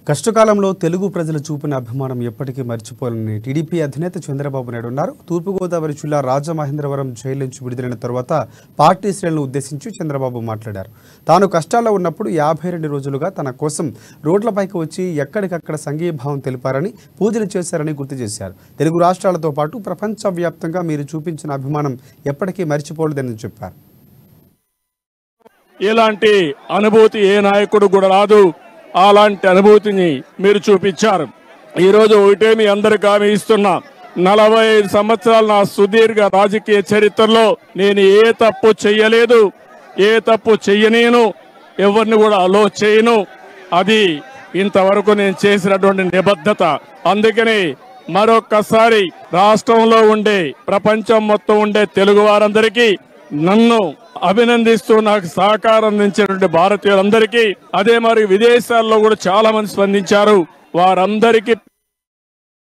కష్టకాలంలో తెలుగు ప్రజలు చూపిన అభిమానం ఎప్పటికీ మర్చిపోలేని టీడీపీ అధినేత చంద్రబాబు నాయుడు ఉన్నారు తూర్పుగోదావరి జిల్లా రాజమహేంద్రవరం జైలు నుంచి విడుదలైన తర్వాత పార్టీ శ్రేణులను ఉద్దేశించి చంద్రబాబు మాట్లాడారు తాను కష్టాల్లో ఉన్నప్పుడు యాభై రెండు రోజులుగా తన కోసం రోడ్లపైకి వచ్చి ఎక్కడికక్కడ సంఘీభావం తెలిపారని పూజలు చేశారని గుర్తు చేశారు తెలుగు రాష్ట్రాలతో పాటు ప్రపంచవ్యాప్తంగా మీరు చూపించిన అభిమానం ఎప్పటికీ మర్చిపోలేదని చెప్పారు ఇలాంటి అనుభూతి ఏ నాయకుడు కూడా రాదు అలాంటి అనుభూతిని మీరు చూపించారు ఈ రోజు ఒకటే మీ అందరికి హామీ ఇస్తున్నా నలభై ఐదు సంవత్సరాల నా సుదీర్ఘ రాజకీయ చరిత్రలో నేను ఏ తప్పు చెయ్యలేదు ఏ తప్పు చెయ్యనేను ఎవరిని కూడా అలో చేయను అది ఇంతవరకు నేను చేసినటువంటి నిబద్ధత అందుకని మరొక్కసారి రాష్ట్రంలో ఉండే ప్రపంచం మొత్తం ఉండే తెలుగు వారందరికీ నన్ను అభినందిస్తూ నాకు సహకారం అందించినటువంటి భారతీయులందరికీ అదే మరి విదేశాల్లో కూడా చాలా మంది స్పందించారు వారందరికీ